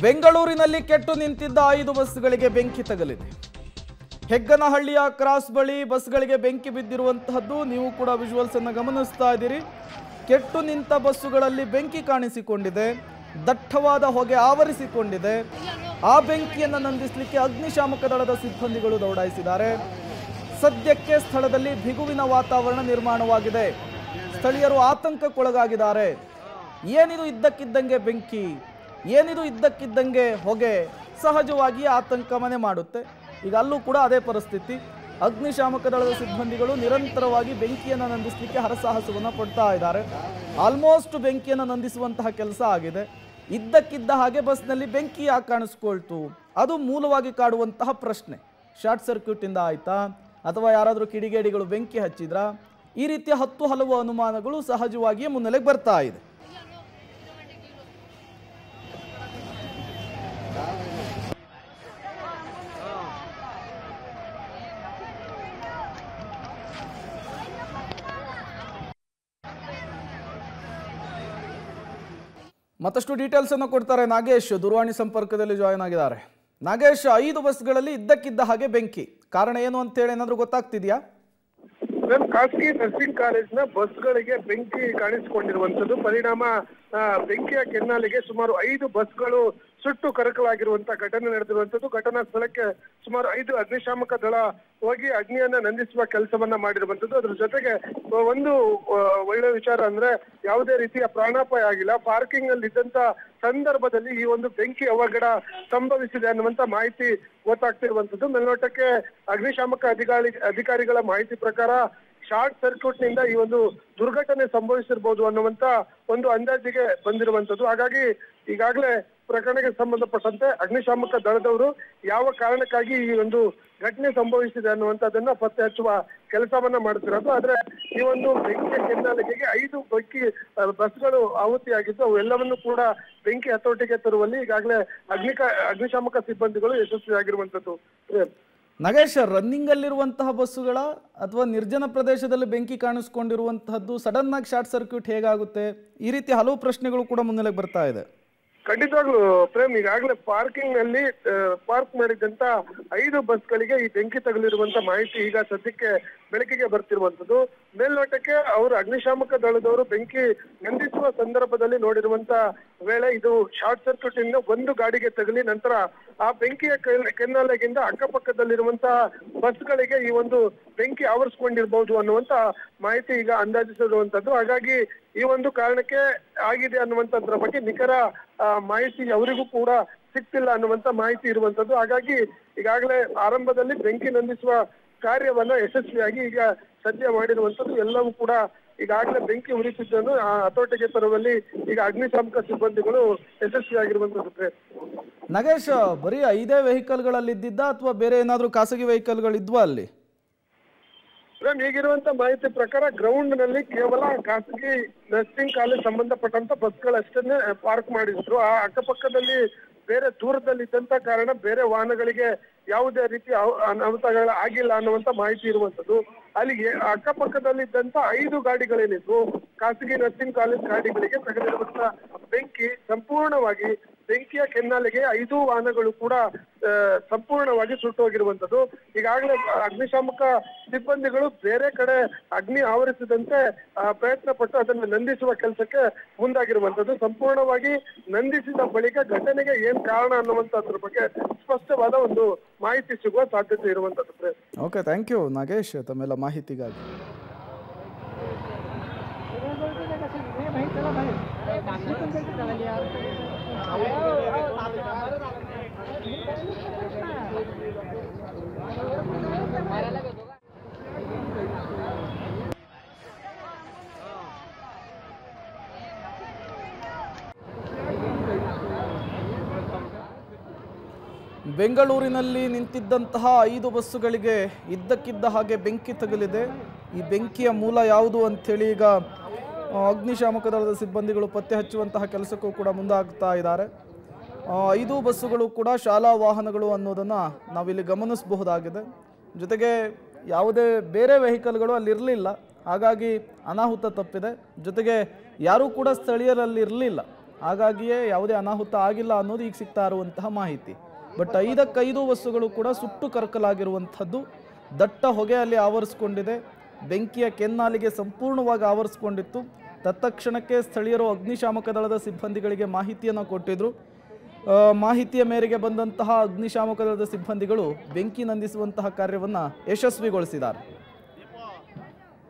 ಬೆಂಗಳೂರಿನಲ್ಲಿ ಕೆಟ್ಟು ನಿಂತಿದ್ದ ಐದು ಬಸ್ಗಳಿಗೆ ಬೆಂಕಿ ತಗಲಿದೆ ಹೆಗ್ಗನಹಳ್ಳಿಯ ಕ್ರಾಸ್ ಬಳಿ ಬಸ್ಗಳಿಗೆ ಬೆಂಕಿ ಬಿದ್ದಿರುವಂತಹದ್ದು ನೀವು ಕೂಡ ವಿಜುವಲ್ಸ್ ಅನ್ನು ಗಮನಿಸ್ತಾ ಇದ್ದೀರಿ ಕೆಟ್ಟು ನಿಂತ ಬಸ್ಸುಗಳಲ್ಲಿ ಬೆಂಕಿ ಕಾಣಿಸಿಕೊಂಡಿದೆ ದಟ್ಟವಾದ ಹೊಗೆ ಆವರಿಸಿಕೊಂಡಿದೆ ಆ ಬೆಂಕಿಯನ್ನು ನಂದಿಸಲಿಕ್ಕೆ ಅಗ್ನಿಶಾಮಕ ದಳದ ಸಿಬ್ಬಂದಿಗಳು ದೌಡಾಯಿಸಿದ್ದಾರೆ ಸದ್ಯಕ್ಕೆ ಸ್ಥಳದಲ್ಲಿ ಬಿಗುವಿನ ವಾತಾವರಣ ನಿರ್ಮಾಣವಾಗಿದೆ ಸ್ಥಳೀಯರು ಆತಂಕಕ್ಕೊಳಗಾಗಿದ್ದಾರೆ ಏನಿದು ಇದ್ದಕ್ಕಿದ್ದಂಗೆ ಬೆಂಕಿ ಏನಿದು ಇದ್ದಕ್ಕಿದ್ದಂಗೆ ಹೊಗೆ ಸಹಜವಾಗಿ ಆತಂಕ ಮನೆ ಮಾಡುತ್ತೆ ಈಗ ಅಲ್ಲೂ ಕೂಡ ಅದೇ ಪರಿಸ್ಥಿತಿ ಅಗ್ನಿಶಾಮಕ ದಳದ ಸಿಬ್ಬಂದಿಗಳು ನಿರಂತರವಾಗಿ ಬೆಂಕಿಯನ್ನು ನಂದಿಸಲಿಕ್ಕೆ ಹರಸಾಹಸವನ್ನು ಪಡ್ತಾ ಇದ್ದಾರೆ ಆಲ್ಮೋಸ್ಟ್ ಬೆಂಕಿಯನ್ನು ನಂದಿಸುವಂತಹ ಕೆಲಸ ಆಗಿದೆ ಇದ್ದಕ್ಕಿದ್ದ ಹಾಗೆ ಬಸ್ನಲ್ಲಿ ಬೆಂಕಿ ಯಾಕೆ ಕಾಣಿಸ್ಕೊಳ್ತು ಅದು ಮೂಲವಾಗಿ ಕಾಡುವಂತಹ ಪ್ರಶ್ನೆ ಶಾರ್ಟ್ ಸರ್ಕ್ಯೂಟಿಂದ ಆಯ್ತಾ ಅಥವಾ ಯಾರಾದರೂ ಕಿಡಿಗೇಡಿಗಳು ಬೆಂಕಿ ಹಚ್ಚಿದ್ರಾ ಈ ರೀತಿಯ ಹತ್ತು ಹಲವು ಅನುಮಾನಗಳು ಸಹಜವಾಗಿಯೇ ಮುನ್ನೆಲೆಗೆ ಬರ್ತಾ ಇದೆ ಮತ್ತಷ್ಟು ಡೀಟೇಲ್ಸ್ ಅನ್ನು ಕೊಡ್ತಾರೆ ನಾಗೇಶ್ ದೂರವಾಣಿ ಸಂಪರ್ಕದಲ್ಲಿ ಜಾಯ್ನ್ ಆಗಿದ್ದಾರೆ ನಾಗೇಶ್ ಐದು ಬಸ್ಗಳಲ್ಲಿ ಇದ್ದಕ್ಕಿದ್ದ ಹಾಗೆ ಬೆಂಕಿ ಕಾರಣ ಏನು ಅಂತೇಳಿ ಏನಾದರೂ ಗೊತ್ತಾಗ್ತಿದ್ಯಾ ಮೇಡಮ್ ಖಾಸಗಿ ನರ್ಸಿಂಗ್ ಕಾಲೇಜ್ನ ಬಸ್ಗಳಿಗೆ ಬೆಂಕಿ ಕಾಣಿಸಿಕೊಂಡಿರುವಂತದ್ದು ಪರಿಣಾಮ ಆ, ಬೆಂಕಿಯ ಕೆನ್ನಾಲಿಗೆ ಸುಮಾರು ಐದು ಬಸ್ಗಳು ಸುಟ್ಟು ಕರಕಲಾಗಿರುವಂತ ಘಟನೆ ನಡೆದಿರುವಂತದ್ದು ಘಟನಾ ಸ್ಥಳಕ್ಕೆ ಸುಮಾರು ಐದು ಅಗ್ನಿಶಾಮಕ ದಳ ಹೋಗಿ ಅಗ್ನಿಯನ್ನ ನಂದಿಸುವ ಕೆಲಸವನ್ನ ಮಾಡಿರುವಂತದ್ದು ಅದ್ರ ಜೊತೆಗೆ ಆ, ಒಂದು ಆ, ಒಳ್ಳೆ ವಿಚಾರ ಅಂದ್ರೆ ಯಾವುದೇ ರೀತಿಯ ಪ್ರಾಣಾಪಾಯ ಆಗಿಲ್ಲ ಪಾರ್ಕಿಂಗ್ ಅಲ್ಲಿ ಇದ್ದಂತ ಸಂದರ್ಭದಲ್ಲಿ ಈ ಒಂದು ಬೆಂಕಿ ಅವಘಡ ಸಂಭವಿಸಿದೆ ಅನ್ನುವಂತ ಮಾಹಿತಿ ಗೊತ್ತಾಗ್ತಿರುವಂತದ್ದು ಮೇಲ್ನೋಟಕ್ಕೆ ಅಗ್ನಿಶಾಮಕ ಅಧಿಕಾರಿ ಅಧಿಕಾರಿಗಳ ಮಾಹಿತಿ ಪ್ರಕಾರ ಶಾರ್ಟ್ ಸರ್ಕ್ಯೂಟ್ ನಿಂದ ಈ ಒಂದು ದುರ್ಘಟನೆ ಸಂಭವಿಸಿರ್ಬೋದು ಅನ್ನುವಂತ ಒಂದು ಅಂದಾಜಿಗೆ ಬಂದಿರುವಂತದ್ದು ಹಾಗಾಗಿ ಈಗಾಗಲೇ ಪ್ರಕರಣಕ್ಕೆ ಸಂಬಂಧಪಟ್ಟಂತೆ ಅಗ್ನಿಶಾಮಕ ದಳದವರು ಯಾವ ಕಾರಣಕ್ಕಾಗಿ ಈ ಒಂದು ಘಟನೆ ಸಂಭವಿಸಿದೆ ಅನ್ನುವಂಥದ್ದನ್ನ ಪತ್ತೆ ಹಚ್ಚುವ ಕೆಲಸವನ್ನ ಮಾಡ್ತಿರೋದು ಆದ್ರೆ ಈ ಒಂದು ಬೆಂಕಿಯ ಕೆನ್ನಾಲಿಗೆಗೆ ಐದು ಬೆಂಕಿ ಆ, ಬಸ್ಗಳು ಆಹುತಿಯಾಗಿದ್ದು ಅವೆಲ್ಲವನ್ನು ಕೂಡ ಬೆಂಕಿ ಹತೋಟಿಗೆ ತರುವಲ್ಲಿ ಈಗಾಗಲೇ ಅಗ್ನಿಕ ಅಗ್ನಿಶಾಮಕ ಸಿಬ್ಬಂದಿಗಳು ಯಶಸ್ವಿಯಾಗಿರುವಂತದ್ದು ನಾಗೇಶ್ ರನ್ನಿಂಗ್ ಅಲ್ಲಿರುವಂತಹ ಬಸ್ಸುಗಳ ಅಥವಾ ನಿರ್ಜನ ಪ್ರದೇಶದಲ್ಲಿ ಬೆಂಕಿ ಕಾಣಿಸ್ಕೊಂಡಿರುವಂತಹದ್ದು ಸಡನ್ ಆಗಿ ಶಾರ್ಟ್ ಸರ್ಕ್ಯೂಟ್ ಹೇಗಾಗುತ್ತೆ ಈ ರೀತಿ ಹಲವು ಪ್ರಶ್ನೆಗಳು ಕೂಡ ಮುನ್ನೆಲೆಗೆ ಬರ್ತಾ ಇದೆ ಖಂಡಿತವಾಗ್ಲು ಪ್ರೇಮ್ ಈಗಾಗಲೇ ಪಾರ್ಕಿಂಗ್ ನಲ್ಲಿ ಪಾರ್ಕ್ ಮಾಡಿದಂತ ಐದು ಬಸ್ಗಳಿಗೆ ಈ ಬೆಂಕಿ ತಗುಲಿರುವಂತ ಮಾಹಿತಿ ಈಗ ಸದ್ಯಕ್ಕೆ ಬೆಳಕಿಗೆ ಬರ್ತಿರುವಂತದ್ದು ಮೇಲ್ನೋಟಕ್ಕೆ ಅವರು ಅಗ್ನಿಶಾಮಕ ದಳದವರು ಬೆಂಕಿ ನಂದಿಸುವ ಸಂದರ್ಭದಲ್ಲಿ ನೋಡಿರುವಂತ ವೇಳೆ ಇದು ಶಾರ್ಟ್ ಸರ್ಕ್ಯೂಟ್ ಇಂದ ಒಂದು ಗಾಡಿಗೆ ತಗುಲಿ ನಂತರ ಆ ಬೆಂಕಿಯ ಕೆನ್- ಕೆನ್ನಾಲೆಗಿಂದ ಅಕ್ಕಪಕ್ಕದಲ್ಲಿರುವಂತಹ ಬಸ್ಗಳಿಗೆ ಈ ಒಂದು ಬೆಂಕಿ ಆವರಿಸ್ಕೊಂಡಿರ್ಬಹುದು ಅನ್ನುವಂತ ಮಾಹಿತಿ ಈಗ ಅಂದಾಜಿಸಿರುವಂತದ್ದು ಹಾಗಾಗಿ ಈ ಒಂದು ಕಾರಣಕ್ಕೆ ಆಗಿದೆ ಅನ್ನುವಂಥದ್ರ ಬಗ್ಗೆ ನಿಖರ ಆ, ಮಾಹಿತಿ ಅವರಿಗೂ ಕೂಡ ಸಿಗ್ತಿಲ್ಲ ಅನ್ನುವಂತ ಮಾಹಿತಿ ಇರುವಂತದ್ದು ಹಾಗಾಗಿ ಈಗಾಗಲೇ ಆರಂಭದಲ್ಲಿ ಬೆಂಕಿ ನಂದಿಸುವ ಕಾರ್ಯವನ್ನ ಯಶಸ್ವಿಯಾಗಿ ಈಗ ಸದ್ಯ ಮಾಡಿರುವಂತದ್ದು ಎಲ್ಲವೂ ಕೂಡ ಈಗಾಗಲೇ ಬೆಂಕಿ ಉರಿಸಿದ್ದನ್ನು ಆ ಹತೋಟಿಗೆ ತರುವಲ್ಲಿ ಈಗ ಅಗ್ನಿಶಾಮಕ ಸಿಬ್ಬಂದಿಗಳು ಯಶಸ್ವಿಯಾಗಿರುವಂತದ್ದು ಪ್ರೇಮ್. ನಾಗೇಶ್ ಬರೀ ಐದೇ ವೆಹಿಕಲ್ಗಳಲ್ಲಿ ಇದ್ದಿದ್ದ ಅಥವಾ ಬೇರೆ ಏನಾದರೂ ಖಾಸಗಿ ವೆಹಿಕಲ್ಗಳು ಇದ್ವಾ ಅಲ್ಲಿ ಮೇಡಮ್ ಈಗಿರುವಂತ ಮಾಹಿತಿ ಪ್ರಕಾರ ಗ್ರೌಂಡ್ ನಲ್ಲಿ ಕೇವಲ ಖಾಸಗಿ ನರ್ಸಿಂಗ್ ಕಾಲೇಜ್ ಸಂಬಂಧಪಟ್ಟಂತ ಬಸ್ಗಳಷ್ಟನ್ನೇ ಪಾರ್ಕ್ ಮಾಡಿದ್ರು ಆ ಅಕ್ಕಪಕ್ಕದಲ್ಲಿ ಬೇರೆ ದೂರದಲ್ಲಿದ್ದಂತ ಕಾರಣ ಬೇರೆ ವಾಹನಗಳಿಗೆ ಯಾವುದೇ ರೀತಿಯ ಅವ- ಅನಾಹುತಗಳ ಆಗಿಲ್ಲ ಅನ್ನುವಂತ ಮಾಹಿತಿ ಇರುವಂತದ್ದು ಅಲ್ಲಿಗೆ ಅಕ್ಕಪಕ್ಕದಲ್ಲಿದ್ದಂತ ಐದು ಗಾಡಿಗಳೇನಿದ್ವು ಖಾಸಗಿ ನರ್ಸಿಂಗ್ ಕಾಲೇಜ್ ಗಾಡಿಗಳಿಗೆ ತಗಲಿರುವಂತ ಬೆಂಕಿ ಸಂಪೂರ್ಣವಾಗಿ ಬೆಂಕಿಯ ಕೆನ್ನಾಲೆಗೆ ಐದು ವಾಹನಗಳು ಕೂಡ ಆ, ಸಂಪೂರ್ಣವಾಗಿ ಸುಟ್ಟೋಗಿರುವಂತದ್ದು ಈಗಾಗಲೇ ಅಗ್ನಿಶಾಮಕ ಸಿಬ್ಬಂದಿಗಳು ಬೇರೆ ಕಡೆ ಅಗ್ನಿ ಆವರಿಸದಂತೆ ಆ, ಪ್ರಯತ್ನ ಪಟ್ಟು ಅದನ್ನು ನಂದಿಸುವ ಕೆಲಸಕ್ಕೆ ಮುಂದಾಗಿರುವಂತದ್ದು ಸಂಪೂರ್ಣವಾಗಿ ನಂದಿಸಿದ ಬಳಿಕ ಘಟನೆಗೆ ಏನ್ ಕಾರಣ ಅನ್ನುವಂಥದ್ರ ಬಗ್ಗೆ ಸ್ಪಷ್ಟವಾದ ಒಂದು ಮಾಹಿತಿ ಸಿಗುವ ಸಾಧ್ಯತೆ ಇರುವಂತದ್ದು Prem. Okay thank you Nagesh ತಮ್ಮೆಲ್ಲ ಮಾಹಿತಿಗಾಗಿ ಬೆಂಗಳೂರಿನಲ್ಲಿ ನಿಂತಿದ್ದಂತಹ ಐದು ಬಸ್ಸುಗಳಿಗೆ ಇದ್ದಕ್ಕಿದ್ದ ಹಾಗೆ ಬೆಂಕಿ ತಗುಲಿದೆ ಈ ಬೆಂಕಿಯ ಮೂಲ ಯಾವುದು ಅಂಥೇಳಿ ಈಗ ಆ, ಅಗ್ನಿಶಾಮಕ ದಳದ ಸಿಬ್ಬಂದಿಗಳು ಪತ್ತೆ ಹಚ್ಚುವಂತಹ ಕೆಲಸಕ್ಕೂ ಕೂಡ ಮುಂದಾಗ್ತಾ ಇದ್ದಾರೆ ಆ, ಐದು ಬಸ್ಸುಗಳು ಕೂಡ ಶಾಲಾ ವಾಹನಗಳು ಅನ್ನೋದನ್ನು ನಾವಿಲ್ಲಿ ಗಮನಿಸಬಹುದಾಗಿದೆ ಜೊತೆಗೆ ಯಾವುದೇ ಬೇರೆ ವೆಹಿಕಲ್ಗಳು ಅಲ್ಲಿರಲಿಲ್ಲ ಹಾಗಾಗಿ ಅನಾಹುತ ತಪ್ಪಿದೆ ಜೊತೆಗೆ ಯಾರೂ ಕೂಡ ಸ್ಥಳೀಯರಲ್ಲಿ ಇರಲಿಲ್ಲ ಹಾಗಾಗಿಯೇ ಯಾವುದೇ ಅನಾಹುತ ಆಗಿಲ್ಲ ಅನ್ನೋದು ಈಗ ಸಿಗ್ತಾ ಇರುವಂತಹ ಮಾಹಿತಿ ಬಟ್ ಐದಕ್ಕೈದು ಬಸ್ಸುಗಳು ಕೂಡ ಸುಟ್ಟು ಕರಕಲಾಗಿರುವಂಥದ್ದು ದಟ್ಟ ಹೊಗೆ ಅಲ್ಲಿ ಆವರಿಸ್ಕೊಂಡಿದೆ ಬೆಂಕಿಯ ಕೆನ್ನಾಲಿಗೆ ಸಂಪೂರ್ಣವಾಗಿ ಆವರಿಸ್ಕೊಂಡಿತ್ತು ತತ್ಕ್ಷಣಕ್ಕೆ ಸ್ಥಳೀಯರು ಅಗ್ನಿಶಾಮಕ ದಳದ ಸಿಬ್ಬಂದಿಗಳಿಗೆ ಮಾಹಿತಿಯನ್ನು ಕೊಟ್ಟಿದ್ರು ಆ, ಮಾಹಿತಿಯ ಮೇರೆಗೆ ಬಂದಂತಹ ಅಗ್ನಿಶಾಮಕ ದಳದ ಸಿಬ್ಬಂದಿಗಳು ಬೆಂಕಿ ನಂದಿಸುವಂತಹ ಕಾರ್ಯವನ್ನು ಯಶಸ್ವಿಗೊಳಿಸಿದ್ದಾರೆ